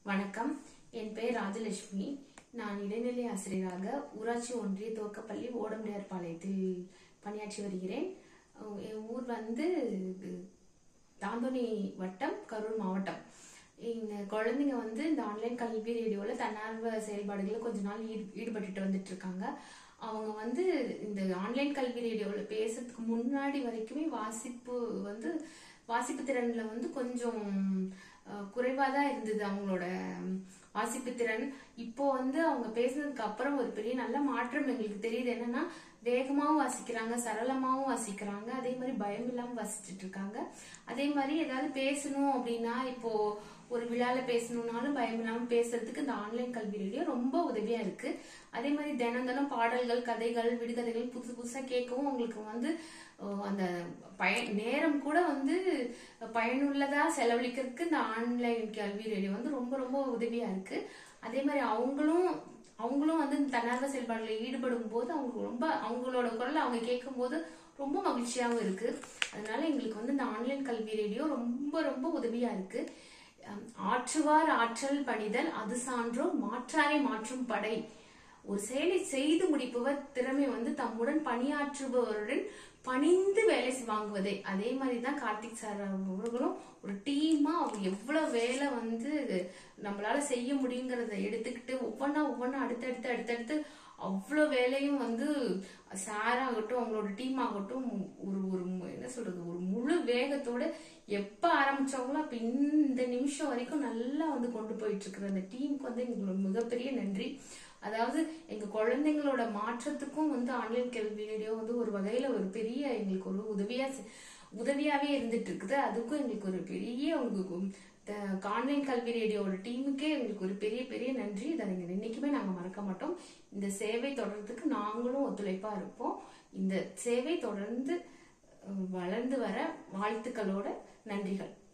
வணக்கம் என் பெயர் ராஜலட்சுமி நான் இடைநிலை ஆசிரியராக ஊராட்சி ஒன்றிய துவக்கப்பள்ளி ஓடமுடியார்பாளையத்தில் பணியாற்றி வருகிறேன் அஹ் என் ஊர் வந்து தாந்தோணி வட்டம் கரூர் மாவட்டம் இந்த குழந்தைங்க வந்து இந்த ஆன்லைன் கல்வி ரேடியோவில் தன்னார்வ செயல்பாடுகளில் கொஞ்ச நாள் ஈடு ஈடுபட்டுட்டு வந்துட்டு இருக்காங்க அவங்க வந்து இந்த ஆன்லைன் கல்வி ரேடியோவில் பேசுறதுக்கு முன்னாடி வரைக்குமே வாசிப்பு வந்து வாசிப்பு திறன்ல வந்து கொஞ்சம் குறைவாக தான் இருந்தது அவங்களோட வாசிப்பு திறன் இப்போ வந்து அவங்க பேசுனதுக்கு அப்புறம் ஒரு பெரிய நல்ல மாற்றம் எங்களுக்கு தெரியுது என்னன்னா வேகமாவும் வாசிக்கிறாங்க சரளமாவும் வாசிக்கிறாங்க அதே மாதிரி பயம் இல்லாம வாசிச்சுட்டு இருக்காங்க அதே மாதிரி ஏதாவது பேசணும் அப்படின்னா இப்போ ஒரு விழால பேசணும்னாலும் பயம் இல்லாம பேசுறதுக்கு இந்த ஆன்லைன் கல்வி ரேடியோ ரொம்ப உதவியா இருக்கு அதே மாதிரி தினம் தினம் பாடல்கள் கதைகள் விடுகதைகள் புதுசு புதுசா கேட்கவும் உங்களுக்கு வந்து அஹ், அந்த பய நேரம் கூட வந்து பயனுள்ளதா செலவழிக்கிறதுக்கு இந்த ஆன்லைன் கல்வி ரேடியோ வந்து ரொம்ப ரொம்ப உதவியா இருக்கு அதே மாதிரி அவங்களும் அவங்களும் வந்து இந்த தன்னார்வ செயல்பாடுகளில் ஈடுபடும் போது அவங்களுக்கு ரொம்ப அவங்களோட குரலை அவங்க கேட்கும் போது ரொம்ப மகிழ்ச்சியாகவும் இருக்கு அதனால எங்களுக்கு வந்து இந்த ஆன்லைன் கல்வி ரேடியோ ரொம்ப ரொம்ப உதவியா இருக்கு அஹ் ஆற்றுவார் ஆற்றல் பணிதல் அது சான்றோ மாற்றாரை மாற்றும் படை ஒரு செயலை செய்து முடிப்பவர் திறமை வந்து தம்முடன் பணியாற்றுபவருடன் பணிந்து வேலை வாங்குவதே அதே மாதிரி தான் கார்த்திக் சார் அவர்களும் ஒரு டீமா அவங்க எவ்வளவு வேலை வந்து நம்மளால செய்ய முடியுங்கிறத எடுத்துக்கிட்டு ஒவ்வொன்றா ஒவ்வொன்றா அடுத்தடுத்து அடுத்தடுத்து அவ்வளோ வேலையும் வந்து சார் ஆகட்டும் அவங்களோட டீம் ஆகட்டும் ஒரு ஒரு மு- என்ன சொல்றது ஒரு முழு வேகத்தோட எப்ப ஆரம்பிச்சாங்களோ அப்ப இந்த நிமிஷம் வரைக்கும் நல்லா வந்து கொண்டு போயிட்டு இருக்கிற அந்த டீமுக்கு வந்து எங்களோட மிகப்பெரிய நன்றி அதாவது எங்க குழந்தைங்களோட மாற்றத்துக்கும் வந்து ஆன்லைன் கல்வி ரேடியோ வந்து ஒரு வகையில ஒரு பெரிய எங்களுக்கு ஒரு உதவியா செ- உதவியாவே இருந்துட்டு இருக்குது அதுக்கும் எங்களுக்கு ஒரு பெரிய உங்களுக்கு ஆன்லைன் கல்வி ரேடியோட டீமுக்கே எங்களுக்கு ஒரு பெரிய பெரிய நன்றி இதை நீங்க என்னைக்குமே நாங்க மறக்க மாட்டோம் இந்த சேவை தொடர்றதுக்கு நாங்களும் ஒத்துழைப்பா இருப்போம் இந்த சேவை தொடர்ந்து அஹ், வளர்ந்து வர வாழ்த்துக்களோட நன்றிகள்